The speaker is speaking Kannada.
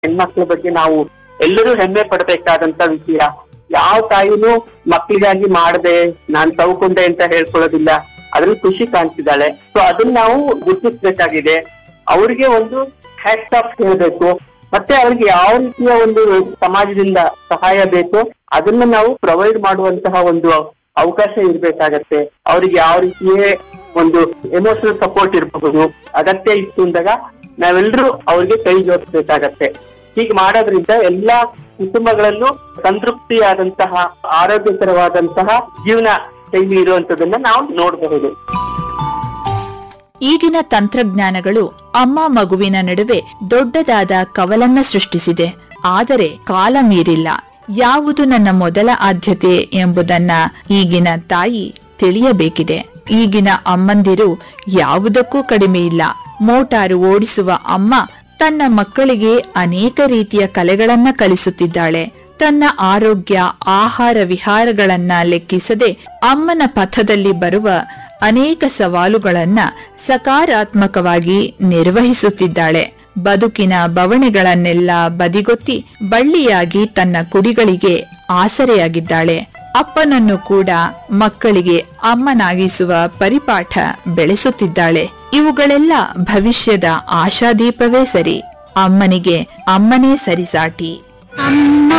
ಹೆಣ್ಮಕ್ಳ ಬಗ್ಗೆ ನಾವು ಎಲ್ಲರೂ ಹೆಮ್ಮೆ ಪಡಬೇಕಾದಂತ ವಿಷಯ ಯಾವ ತಾಯಿನೂ ಮಕ್ಕಳಿಗಾಗಿ ಮಾಡದೆ ನಾನ್ ತವ್ಕೊಂಡೆ ಅಂತ ಹೇಳ್ಕೊಳ್ಳೋದಿಲ್ಲ ಅದ್ರಲ್ಲಿ ಖುಷಿ ಕಾಣ್ತಿದ್ದಾಳೆ ಸೊ ಅದನ್ನ ನಾವು ಗುರುತಿಸ್ಬೇಕಾಗಿದೆ ಅವ್ರಿಗೆ ಒಂದು ಹ್ಯಾಟ್ ಆಫ್ ಹೇಳ್ಬೇಕು ಮತ್ತೆ ಅವ್ರಿಗೆ ಯಾವ ರೀತಿಯ ಒಂದು ಸಮಾಜದಿಂದ ಸಹಾಯ ಬೇಕು ಅದನ್ನ ನಾವು ಪ್ರೊವೈಡ್ ಮಾಡುವಂತಹ ಒಂದು ಅವಕಾಶ ಇರ್ಬೇಕಾಗತ್ತೆ ಅವ್ರಿಗೆ ಯಾವ ರೀತಿಯೇ ಒಂದು ಎಮೋಷನಲ್ ಸಪೋರ್ಟ್ ಇರಬಹುದು ಅಗತ್ಯ ಇತ್ತು ಅಂದಾಗ ನಾವೆಲ್ಲರೂ ಅವ್ರಿಗೆ ಕೈ ಜೋಡಿಸ್ಬೇಕಾಗತ್ತೆ ಹೀಗೆ ಮಾಡೋದ್ರಿಂದ ಎಲ್ಲಾ ಕುಟುಂಬಗಳಲ್ಲೂ ಸಂತೃಪ್ತಿಯಾದಂತಹ ಆರೋಗ್ಯಕರವಾದಂತಹ ಜೀವನ ಶೈಲಿ ಇರುವಂತದನ್ನ ನಾವು ನೋಡಬಹುದು ಈಗಿನ ತಂತ್ರಜ್ಞಾನಗಳು ಅಮ್ಮ ಮಗುವಿನ ನಡುವೆ ದೊಡ್ಡದಾದ ಕವಲನ್ನ ಸೃಷ್ಟಿಸಿದೆ ಆದರೆ ಕಾಲ ಮೀರಿಲ್ಲ ಯಾವುದು ನನ್ನ ಮೊದಲ ಆದ್ಯತೆ ಎಂಬುದನ್ನ ಈಗಿನ ತಾಯಿ ತಿಳಿಯಬೇಕಿದೆ ಈಗಿನ ಅಮ್ಮಂದಿರು ಯಾವುದಕ್ಕೂ ಕಡಿಮೆ ಇಲ್ಲ ಮೋಟಾರು ಓಡಿಸುವ ಅಮ್ಮ ತನ್ನ ಮಕ್ಕಳಿಗೆ ಅನೇಕ ರೀತಿಯ ಕಲೆಗಳನ್ನ ಕಲಿಸುತ್ತಿದ್ದಾಳೆ ತನ್ನ ಆರೋಗ್ಯ ಆಹಾರ ವಿಹಾರಗಳನ್ನ ಲೆಕ್ಕಿಸದೆ ಅಮ್ಮನ ಪಥದಲ್ಲಿ ಬರುವ ಅನೇಕ ಸವಾಲುಗಳನ್ನ ಸಕಾರಾತ್ಮಕವಾಗಿ ನಿರ್ವಹಿಸುತ್ತಿದ್ದಾಳೆ ಬದುಕಿನ ಬವಣೆಗಳನ್ನೆಲ್ಲ ಬದಿಗೊತ್ತಿ ಬಳ್ಳಿಯಾಗಿ ತನ್ನ ಕುಡಿಗಳಿಗೆ ಆಸರೆಯಾಗಿದ್ದಾಳೆ ಅಪ್ಪನನ್ನು ಕೂಡ ಮಕ್ಕಳಿಗೆ ಅಮ್ಮನಾಗಿಸುವ ಪರಿಪಾಠ ಬೆಳೆಸುತ್ತಿದ್ದಾಳೆ ಇವುಗಳೆಲ್ಲ ಭವಿಷ್ಯದ ಆಶಾದೀಪವೇ ಸರಿ ಅಮ್ಮನಿಗೆ ಅಮ್ಮನೇ ಸರಿಸಾಟಿ ಅಮ್ಮ